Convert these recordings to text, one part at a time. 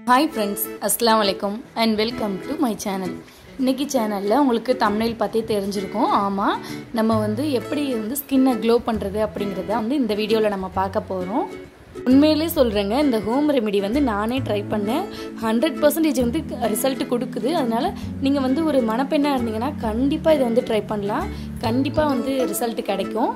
hi friends அஸ்லாம் வலைக்கம் and welcome to my channel இன்றைக்கி சேனலில் உங்களுக்கு தமிழில் பார்த்தே தெரிஞ்சிருக்கும் ஆமாம் நம்ம வந்து எப்படி வந்து ஸ்கின்னை க்ளோ பண்ணுறது அப்படிங்கிறத வந்து இந்த வீடியோவில் நம்ம பார்க்க போகிறோம் உண்மையிலே சொல்கிறேங்க இந்த ஹோம் ரெமெடி வந்து நானே ட்ரை பண்ணேன் ஹண்ட்ரட் பர்சன்டேஜ் வந்து ரிசல்ட் கொடுக்குது அதனால் நீங்கள் வந்து ஒரு மணப்பெண்ணாக இருந்தீங்கன்னா கண்டிப்பாக இதை வந்து ட்ரை பண்ணலாம் கண்டிப்பாக வந்து ரிசல்ட் கிடைக்கும்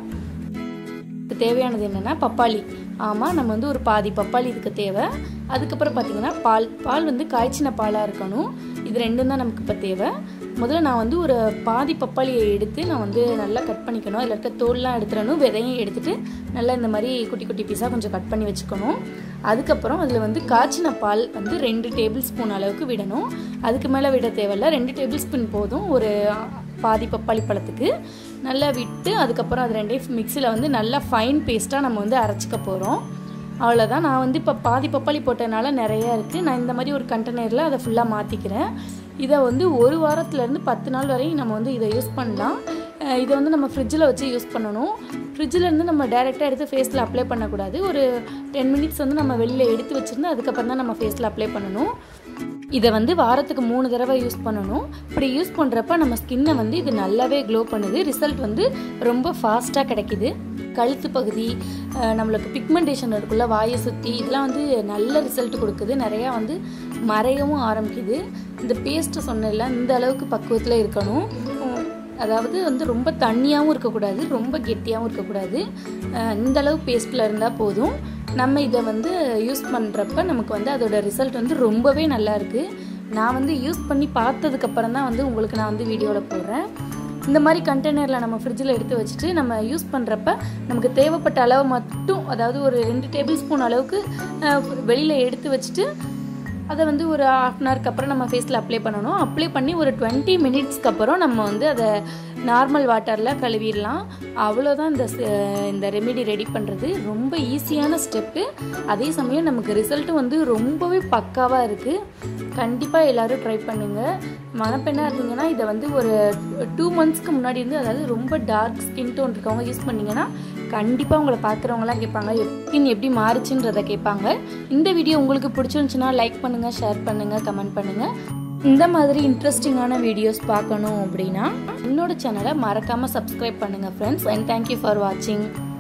இதுக்கு தேவையானது என்னென்னா பப்பாளி ஆமாம் நம்ம வந்து ஒரு பாதி பப்பாளி இதுக்கு தேவை அதுக்கப்புறம் பார்த்திங்கன்னா பால் பால் வந்து காய்ச்சின பாலாக இருக்கணும் இது ரெண்டும் தான் நமக்கு இப்போ தேவை முதல்ல நான் வந்து ஒரு பாதி பப்பாளியை எடுத்து நான் வந்து நல்லா கட் பண்ணிக்கணும் அதில் இருக்க தோல்லாம் எடுத்துடணும் விதையும் எடுத்துகிட்டு நல்லா இந்த மாதிரி குட்டி குட்டி பீஸாக கொஞ்சம் கட் பண்ணி வச்சுக்கணும் அதுக்கப்புறம் அதில் வந்து காய்ச்சின பால் வந்து ரெண்டு டேபிள் ஸ்பூன் அளவுக்கு விடணும் அதுக்கு மேலே விட தேவையில்ல ரெண்டு டேபிள் ஸ்பூன் போதும் ஒரு பாதி பப்பாளி பழத்துக்கு நல்லா விட்டு அதுக்கப்புறம் அது ரெண்டையும் மிக்சியில் வந்து நல்லா ஃபைன் பேஸ்ட்டாக நம்ம வந்து அரைச்சிக்க போகிறோம் அவ்வளோதான் நான் வந்து இப்போ பாதி பப்பாளி போட்டதுனால நிறையா இருக்குது நான் இந்த மாதிரி ஒரு கண்டெய்னரில் அதை ஃபுல்லாக மாற்றிக்கிறேன் இதை வந்து ஒரு வாரத்துலேருந்து பத்து நாள் வரையும் நம்ம வந்து இதை யூஸ் பண்ணலாம் அஹ் இதை வந்து நம்ம ஃப்ரிட்ஜில் வச்சு யூஸ் பண்ணணும் ஃப்ரிட்ஜில் இருந்து நம்ம டேரெக்டாக எடுத்து ஃபேஸில் அப்ளை பண்ணக்கூடாது ஒரு டென் மினிட்ஸ் வந்து நம்ம வெளியில் எடுத்து வச்சுருந்து அதுக்கப்புறம் தான் நம்ம ஃபேஸில் அப்ளை பண்ணணும் இதை வந்து வாரத்துக்கு மூணு தடவை யூஸ் பண்ணணும் இப்படி யூஸ் பண்ணுறப்ப நம்ம ஸ்கின்னை வந்து இது நல்லாவே க்ளோ பண்ணுது ரிசல்ட் வந்து ரொம்ப ஃபாஸ்ட்டாக கிடைக்கிது கழுத்து பகுதி அஹ் நம்மளுக்கு பிக்மெண்டேஷன் இருக்குல்ல வாயை சுற்றி இதெல்லாம் வந்து நல்ல ரிசல்ட் கொடுக்குது நிறையா வந்து மறையவும் ஆரம்பிக்குது இந்த பேஸ்ட்டு சொன்னல இந்த அளவுக்கு பக்குவத்தில் இருக்கணும் உம், அதாவது வந்து ரொம்ப தண்ணியாகவும் இருக்கக்கூடாது ரொம்ப கெட்டியாகவும் இருக்கக்கூடாது அஹ் இந்த அளவு பேஸ்ட்டில் இருந்தால் போதும் நம்ம இதை வந்து யூஸ் பண்ணுறப்ப நமக்கு வந்து அதோட ரிசல்ட் வந்து ரொம்பவே நல்லா இருக்குது நான் வந்து யூஸ் பண்ணி பார்த்ததுக்கப்புறம் தான் வந்து உங்களுக்கு நான் வந்து வீடியோவில் போடுறேன் இந்த மாதிரி கண்டெய்னரில் நம்ம ஃப்ரிட்ஜில் எடுத்து வச்சுட்டு நம்ம யூஸ் பண்ணுறப்ப நமக்கு தேவைப்பட்ட அளவு மட்டும் அதாவது ஒரு ரெண்டு டேபிள் ஸ்பூன் அளவுக்கு வெளியில் எடுத்து வச்சுட்டு அதை வந்து ஒரு ஆஃப் அன் ஹவருக்கு அப்புறம் நம்ம ஃபேஸில் அப்ளை பண்ணணும் அப்ளை பண்ணி ஒரு டுவெண்ட்டி மினிட்ஸ்க்கு அப்புறம் நம்ம வந்து அதை நார்மல் வாட்டரில் கழுவிடலாம் அவ்வளோதான் இந்த ச- இந்த ரெமெடி ரெடி பண்ணுறது ரொம்ப ஈஸியான ஸ்டெப்பு அதே சமயம் நமக்கு ரிசல்ட்டும் வந்து ரொம்பவே பக்காவாக இருக்குது கண்டிப்பாக எல்லோரும் ட்ரை பண்ணுங்கள் மணப்பெண்ணாக இருந்தீங்கன்னா இதை வந்து ஒரு டூ மந்த்ஸ்க்கு முன்னாடி இருந்து அதாவது ரொம்ப டார்க் ஸ்கின் டோன் இருக்கவங்க யூஸ் பண்ணீங்கன்னா கண்டிப்பாக உங்களை பார்க்குறவங்களாம் கேட்பாங்க ஸ்கின் எப்படி மாறுச்சுன்றதை கேட்பாங்க இந்த வீடியோ உங்களுக்கு பிடிச்சிருந்துச்சுன்னா லைக் பண்ணுங்கள் ஷேர் பண்ணுங்கள் கமெண்ட் பண்ணுங்கள் இந்த மாதிரி இன்ட்ரெஸ்டிங்கான வீடியோஸ் பார்க்கணும் அப்படின்னா என்னோட சேனலை மறக்காமல் சப்ஸ்கிரைப் பண்ணுங்கள் ஃப்ரெண்ட்ஸ் அண்ட் தேங்க்யூ ஃபார் வாட்சிங்